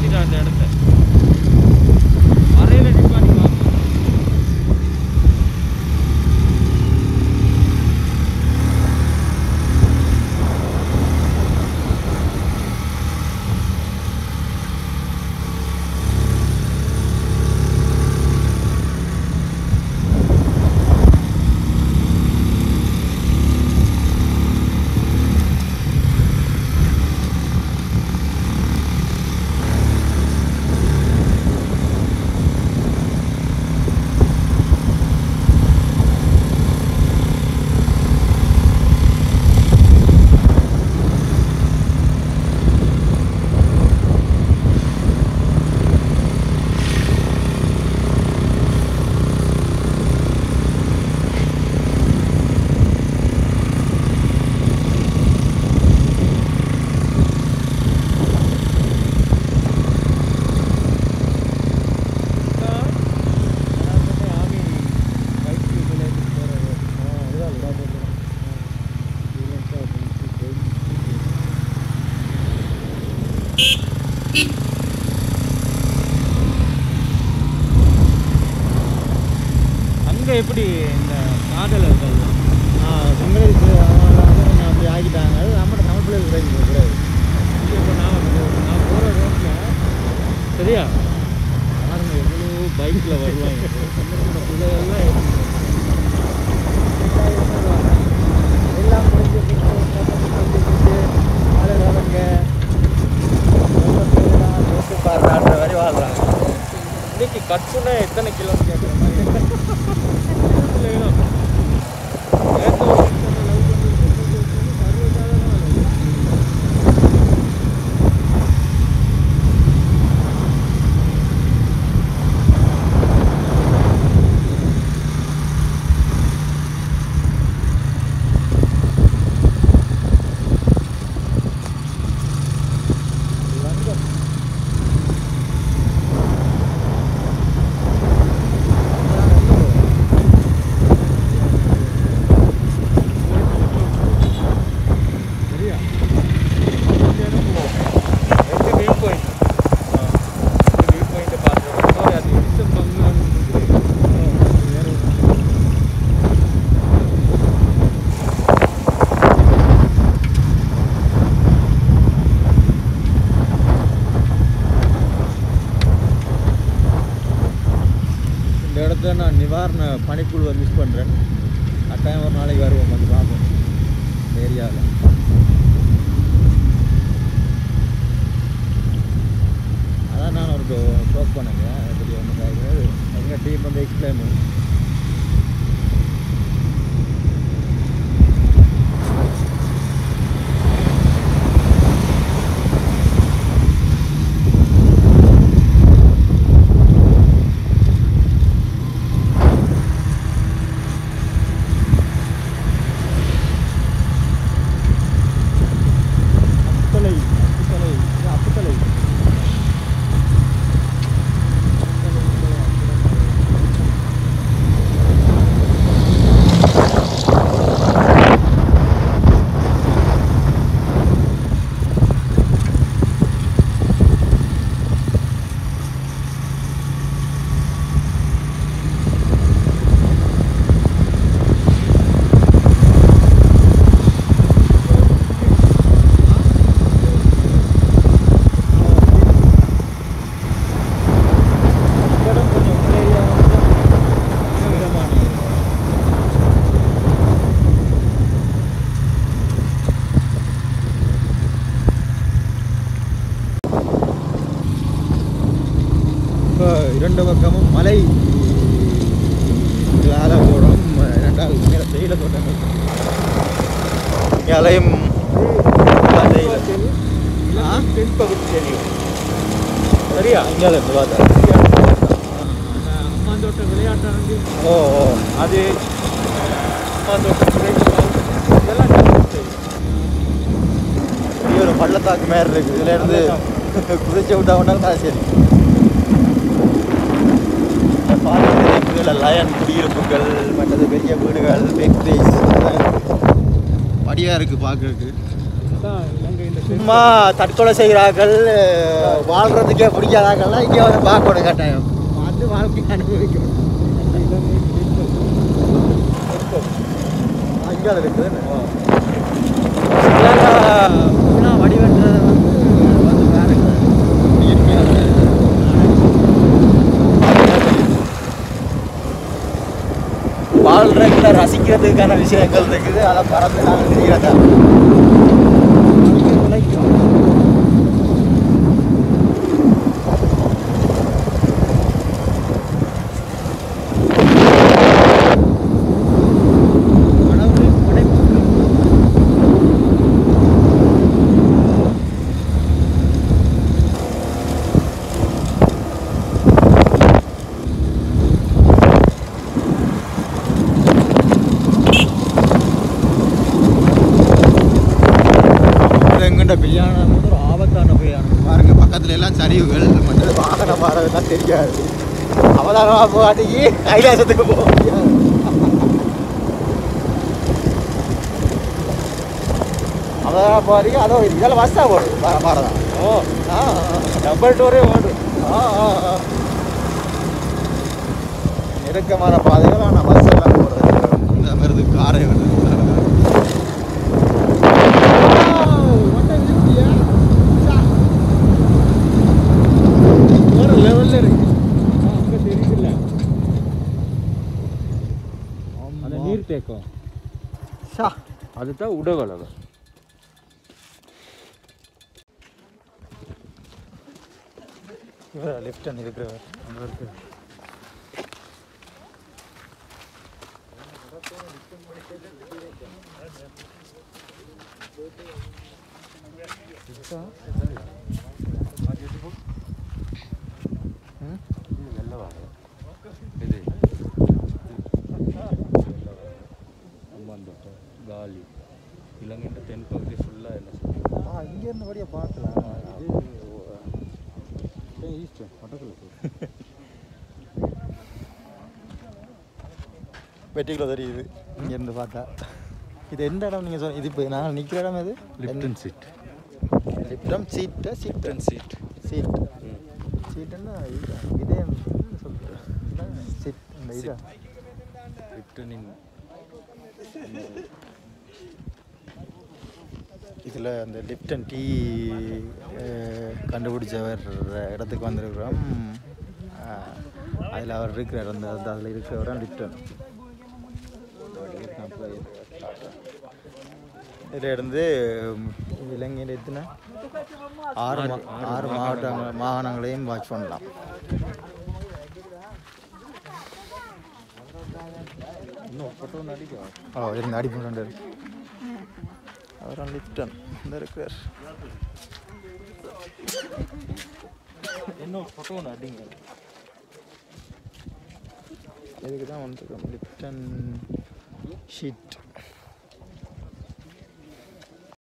மாத்திட்டான் அந்த இடத்த அறையில நிப்பாட்டி பார்ப்போம் அங்க எப்படி இந்த காதலர்கள் சிங்களத்துக்கு அவங்க வந்து கொஞ்சம் அப்படி ஆக்கிட்டாங்க அது நம்மகிட்ட நம்ம பிள்ளைகள் கிடையாது கிடையாது இப்போ நான் நான் போகிற ரோட்டில் சரியா பாருங்க எவ்வளோ பைக்கில் வருவாங்க சின்ன பிள்ளைகள்லாம் எப்படி எல்லாம் முடிஞ்சு பாடுறான்ற மாதிரி வாழ்றாங்க இன்னைக்கு கட்சுனா எத்தனை கிலோன்னு கேட்குற மாதிரி பிள்ளைகளும் நேத்து ஒரு நிமிஷம் love பண்ணிட்டு சர்வசாதாரணமா love. சரியா ரெண்டு வியூ பாயிண்ட் வியூ பாயிண்ட் பார்த்துருக்கோம் அது இஷ்டம் பங்களான்னு வேற இந்த இடத்துல நான் நிவாரண பணிக்குழுவை மிஸ் பண்ணுறேன் கட்டாயம் ஒரு நாளைக்கு வருவோம் வந்து பார்ப்போம் இந்த ஏரியாவில் அதான் நான் ஒரு ப்ரோக் பண்ணுங்க அப்படி ஒன்று எங்கள் டீம் வந்து எக்ஸ்பிளைன் பண்ணும் அப்புத்தலை அப்புத்தலை இது அப்புத்தலை இடம் கொஞ்சம் உள்ள ஏரியா வந்து வீரமானது. இப்போ இரண்டு பக்கமும் மலை ஆலப்போடம் இரண்டாவது மேலே தேயிலை தோட்டங்கள் இலையும் தேயிலை ஆ? தென்பகுதி தெரியும் சரியா இங்கே இருந்து பார்த்தா அம்மாந்தோட்ட விளையாட்டரங்கு ஓ ஓ அது அம்மாந்தோட்ட விளையாட்டு இதெல்லாம் எனக்கு தெரியும். பெரிய ஒரு பள்ளத்தாக்கு மாதிரி இருக்கு இதுல இருந்து குதிச்சு விட்டா விட்டாலும் தான் சரி பார்க்கல லயன் குடியிருப்புகள் மற்றது பெரிய வீடுகள் ஃபேக்ட்ரிஸ் படியாக இருக்குது பார்க்கறதுக்கு தான் இலங்கை இந்த சும்மா தற்கொலை செய்கிறார்கள் வாழ்றதுக்கே பிடிக்காதாக்கள்லாம் இங்கே வந்து பார்க்கணும் கட்டாயம் பார்த்து வாழ்க்கை அனுபவிக்கணும் இலங்கை அங்கே இருக்குது வடிவெட்டுறது வந்து வந்து வேற இயற்கையாக வாழ்றதுல ரசிக்கிறதுக்கான விஷயங்கள் இருக்குது அதை பறந்து நாங்கள் தெரிகிறதா எங்கிட்ட பிரியாணம் வந்து ஒரு ஆபத்தான பிரியாணம் பாருங்க பக்கத்துல எல்லாம் சரிவுகள் மற்றது வாகனம் பாறதெல்லாம் தெரியாது அவதானமாக போகாட்டிக்கு கைலாசத்துக்கு போக முடியாது அவதானமாக போகாட்டிக்கு அதோ இதெல்லாம் பஸ்ஸாக போடும் வர பாரதான் ஓ ஆ டபுள் டோரே ஓடும் ஆ ஆ ஆ நெருக்கமான பாதைகள் ஆனால் பஸ் எல்லாம் போடுறது இந்த மாதிரி காரை வருது வேற லெவல்ல இருக்கு அங்கே தெரியுதுல்ல அந்த நீர் தேக்கம் ஷா அதுதான் உடகலகம் இவர் லெஃப்ட் ஹேண்ட் இருக்கிறவர் அங்கே இருக்கு ம்? இது அம்பாந்தோட்டை காலி இலங்கைன்ற தென்பகுதி ஃபுல்லாக என்ன ஆ இங்கேருந்து வழியாக பார்க்கலாம் இது ஈஸ்ட் மட்டக்குள்ள வெட்டிக்குள்ள தெரியுது இங்கேருந்து பார்த்தா இது எந்த இடம் நீங்கள் சொன்ன இது இப்போ நான் நிற்கிற இடம் எது Lipton seat Lipton seat seat Lipton seat seat சீட்டுன்னா இது இதே சொல்கிறேன் சீட் இந்த இதா லிப்டனின் இதில் அந்த லிப்டன் டீ அஹ், கண்டுபிடிச்சவர் இடத்துக்கு வந்திருக்கிறோம் அதில் அவர் இருக்கிறார் அந்த அந்த அதில் இருக்கிறவர் லிப்டன் இதில் இருந்து இலங்கையில் எத்தனை ஆறு மா ஆறு மாவட்டங்கள் மாகாணங்களையும் வாட்ச் பண்ணலாம் இன்னும் ஃபோட்டோ நடிக்கும் ஓ இருந்து அடிப்பட்டு அவரும் லிப்டன் இந்த இருக்கிறார் இன்னும் ஃபோட்டோ நடிங்க இதுக்கு தான் வந்துருக்கோம் லிப்டன் ஷீட்